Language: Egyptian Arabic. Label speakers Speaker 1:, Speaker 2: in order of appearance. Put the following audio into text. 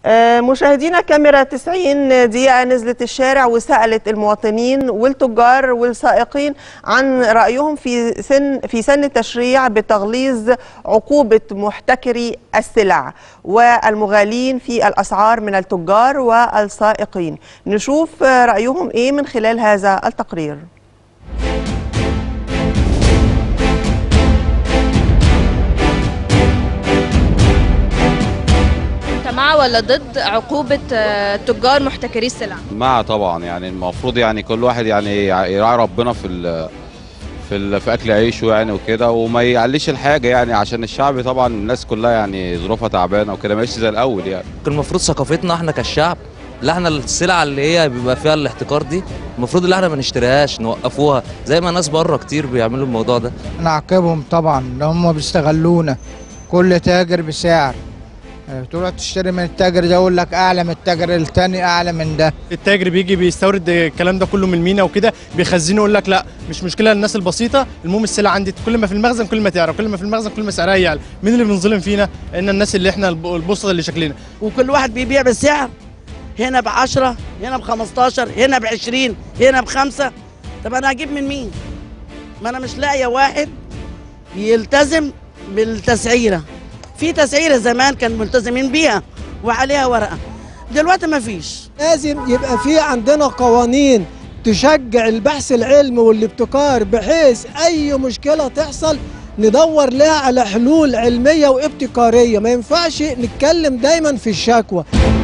Speaker 1: آه، مشاهدينا كاميرا 90 دقيقة نزلت الشارع وسألت المواطنين والتجار والسائقين عن رأيهم في سن في سن التشريع بتغليظ عقوبة محتكري السلع والمغالين في الأسعار من التجار والسائقين نشوف آه، رأيهم إيه من خلال هذا التقرير
Speaker 2: انت مع ولا ضد عقوبة آه، تجار محتكري السلع؟
Speaker 3: مع طبعا يعني المفروض يعني كل واحد يعني يراعي ربنا في ال في ال في اكل عيشه يعني وكده وما يعليش الحاجه يعني عشان الشعب طبعا الناس كلها يعني ظروفها تعبانه وكده ماشي زي الاول يعني
Speaker 4: المفروض ثقافتنا احنا كالشعب لا احنا السلع اللي هي بيبقى فيها الاحتكار دي المفروض اللي احنا ما نشتريهاش نوقفوها زي ما ناس بره كتير بيعملوا الموضوع ده
Speaker 5: نعاقبهم طبعا لو هم بيستغلونا كل تاجر بسعر آه، تروح تشتري من التاجر ده يقول لك اعلى من التاجر التاني اعلى من ده
Speaker 6: التاجر بيجي بيستورد الكلام ده كله من المينا وكده بيخزنه يقول لك لا مش مشكله الناس البسيطه المهم السلعه عندي كل ما في المخزن كل ما تعرف كل ما في المخزن كل ما سعرها يعلى مين اللي بنظلم فينا ان الناس اللي احنا الب- البسطه اللي شكلنا
Speaker 7: وكل واحد بيبيع بسعر هنا ب 10 هنا ب 15 هنا ب 20 هنا بخمسة طب انا هجيب من مين؟ ما انا مش لاقيه واحد يلتزم بالتسعيره في تسعيره زمان كان ملتزمين بيها وعليها ورقه دلوقتي ما فيش
Speaker 8: لازم يبقى في عندنا قوانين تشجع البحث العلمي والابتكار بحيث اي مشكله تحصل ندور لها على حلول علميه وابتكاريه ما ينفعش نتكلم دايما في الشكوى